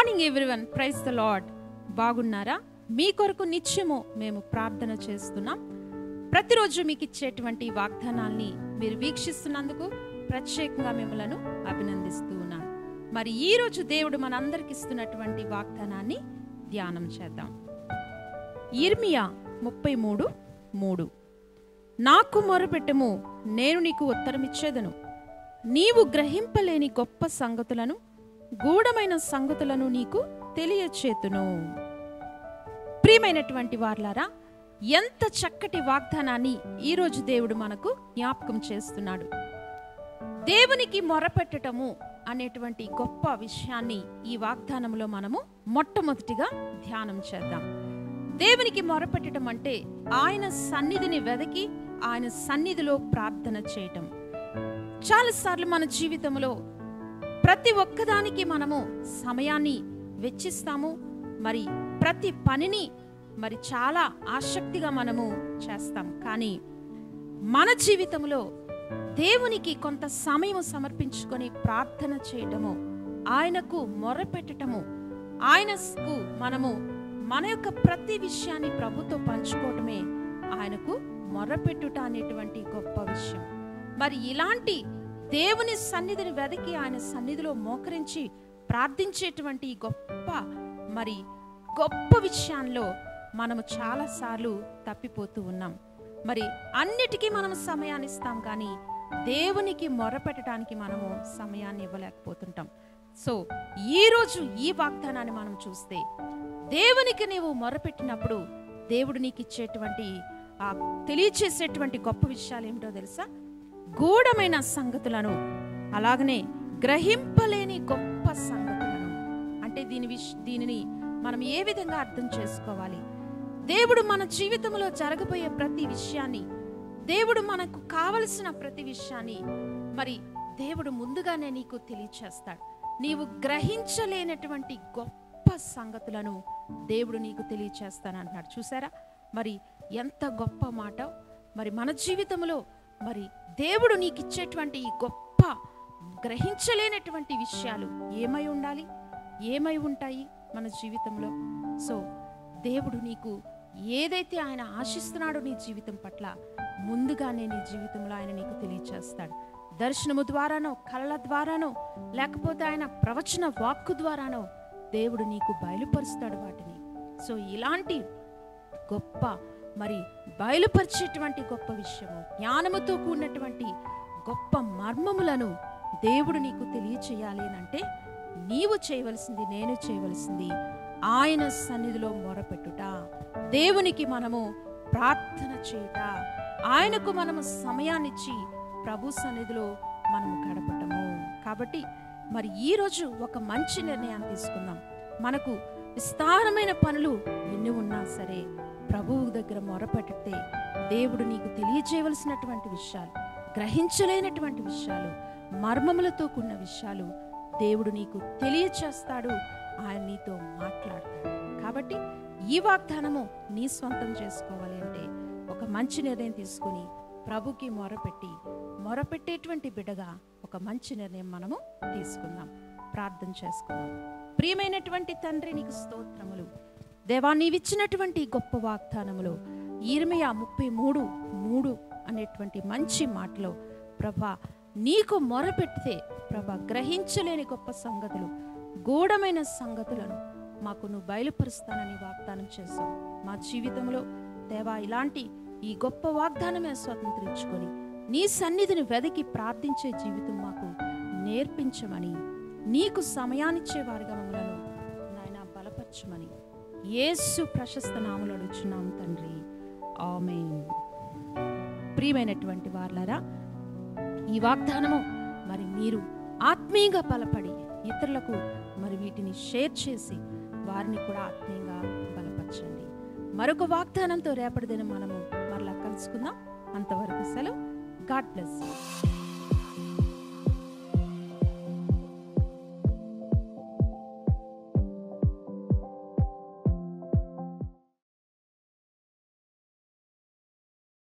morning everyone praise the lord బాగున్నారా మీ కొరకు నిత్యము మేము ప్రార్థన చేస్తున్నాం ప్రతిరోజు మీకు ఇచ్చేటువంటి వాగ్దానాల్ని మీరు వీక్షిస్తున్నందుకు ప్రత్యేకంగా మిమ్మలను అభినందిస్తూ ఉన్నాను మరి ఈ రోజు దేవుడు మనందరికి ఇస్తున్నటువంటి వాగ్దానాన్ని ధ్యానం చేద్దాం ఇర్మియా ముప్పై మూడు మూడు నాకు మొరపెట్టము నేను నీకు ఉత్తరమిచ్చేదను నీవు గ్రహింపలేని గొప్ప సంగతులను గూఢమైన సంగతులను నీకు తెలియచేతును ప్రియమైనటువంటి వార్లారా ఎంత చక్కటి వాగ్దానాన్ని ఈరోజు దేవుడు మనకు జ్ఞాపకం చేస్తున్నాడు దేవునికి మొరపెట్టటము అనేటువంటి గొప్ప విషయాన్ని ఈ వాగ్దానంలో మనము మొట్టమొదటిగా ధ్యానం చేద్దాం దేవునికి మొరపెట్టడం అంటే ఆయన సన్నిధిని వెదకి ఆయన సన్నిధిలో ప్రార్థన చేయటం చాలాసార్లు మన జీవితంలో ప్రతి ఒక్కదానికి మనము సమయాన్ని వెచ్చిస్తాము మరి ప్రతి పనిని మరి చాలా ఆసక్తిగా మనము చేస్తాం కానీ మన జీవితంలో దేవునికి కొంత సమయం సమర్పించుకొని ప్రార్థన చేయటము ఆయనకు మొరపెట్టటము ఆయనకు మనము మన యొక్క ప్రతి విషయాన్ని ప్రభుతో పంచుకోవటమే ఆయనకు మొరపెట్టుట అనేటువంటి గొప్ప విషయం మరి ఇలాంటి దేవుని సన్నిధిని వెదకి ఆయన సన్నిధిలో మోకరించి ప్రార్థించేటువంటి ఈ గొప్ప మరి గొప్ప విషయాల్లో మనము చాలాసార్లు తప్పిపోతూ ఉన్నాం మరి అన్నిటికీ మనం సమయాన్ని ఇస్తాం కానీ దేవునికి మొరపెట్టడానికి మనము సమయాన్ని ఇవ్వలేకపోతుంటాం సో ఈరోజు ఈ వాగ్దానాన్ని మనం చూస్తే దేవునికి నీవు మొరపెట్టినప్పుడు దేవుడు నీకు ఇచ్చేటువంటి ఆ తెలియచేసేటువంటి గొప్ప విషయాలు ఏమిటో తెలుసా గూఢమైన సంగతులను అలాగనే గ్రహింపలేని గొప్ప సంగతులను అంటే దీని విష దీనిని మనం ఏ విధంగా అర్థం చేసుకోవాలి దేవుడు మన జీవితంలో జరగబోయే ప్రతి విషయాన్ని దేవుడు మనకు కావలసిన ప్రతి విషయాన్ని మరి దేవుడు ముందుగానే నీకు తెలియచేస్తాడు నీవు గ్రహించలేనటువంటి గొప్ప సంగతులను దేవుడు నీకు తెలియచేస్తానంటున్నాడు చూసారా మరి ఎంత గొప్ప మాట మరి మన జీవితంలో మరి దేవుడు నీకు ఇచ్చేటువంటి ఈ గొప్ప గ్రహించలేనటువంటి విషయాలు ఏమై ఉండాలి ఏమై ఉంటాయి మన జీవితంలో సో దేవుడు నీకు ఏదైతే ఆయన ఆశిస్తున్నాడో నీ జీవితం పట్ల ముందుగానే నీ జీవితంలో ఆయన నీకు తెలియచేస్తాడు దర్శనము ద్వారానో కళల ద్వారానో లేకపోతే ఆయన ప్రవచన వాక్కు ద్వారానో దేవుడు నీకు బయలుపరుస్తాడు వాటిని సో ఇలాంటి గొప్ప మరి బయలుపరిచేటువంటి గొప్ప విషయము జ్ఞానముతో కూడినటువంటి గొప్ప మర్మములను దేవుడు నీకు తెలియచేయాలి అంటే నీవు చేయవలసింది నేను చేయవలసింది ఆయన సన్నిధిలో మొరపెట్టుట దేవునికి మనము ప్రార్థన చేయుట ఆయనకు మనము సమయాన్నిచ్చి ప్రభు సన్నిధిలో మనము గడపటము కాబట్టి మరి ఈరోజు ఒక మంచి నిర్ణయాన్ని తీసుకుందాం మనకు విస్తారమైన పనులు ఎన్ని ఉన్నా సరే ప్రభువు దగ్గర మొరపెట్టితే దేవుడు నీకు తెలియజేయవలసినటువంటి విషయాలు గ్రహించలేనటువంటి విషయాలు మర్మములతో కూడిన విషయాలు దేవుడు నీకు తెలియచేస్తాడు ఆయన నీతో మాట్లాడతాడు కాబట్టి ఈ వాగ్దానము నీ స్వంతం చేసుకోవాలి అంటే ఒక మంచి నిర్ణయం తీసుకుని ప్రభుకి మొరపెట్టి మొరపెట్టేటువంటి బిడ్డగా ఒక మంచి నిర్ణయం మనము తీసుకుందాం ప్రార్థన చేసుకుందాం ప్రియమైనటువంటి తండ్రి నీకు స్తోత్రములు దేవా నీవిచ్చినటువంటి గొప్ప వాగ్దానములో ఇరవై ముప్పై మూడు మూడు అనేటువంటి మంచి మాటలో ప్రభా నీకు మొరపెడితే ప్రభా గ్రహించలేని గొప్ప సంగతులు గూఢమైన సంగతులను మాకు నువ్వు బయలుపరుస్తానని వాగ్దానం చేశావు మా జీవితంలో దేవా ఇలాంటి ఈ గొప్ప వాగ్దానమే స్వతంత్రించుకొని నీ సన్నిధిని వెదకి ప్రార్థించే జీవితం మాకు నేర్పించమని నీకు సమయాన్నిచ్చే వారిగా మమ్మలను నాయన బలపరచమని యేసు ప్రశస్త నాములు అడుగుచున్నాం తండ్రి ఆమె ప్రియమైనటువంటి వార్లారా ఈ వాగ్దానము మరి మీరు ఆత్మీయంగా బలపడి ఇతరులకు మరి వీటిని షేర్ చేసి వారిని కూడా ఆత్మీయంగా బలపరచండి మరొక వాగ్దానంతో రేపటి దినం మనము మరలా కలుసుకుందాం అంతవరకు సెలవు గాడ్ బ్లెస్ యూ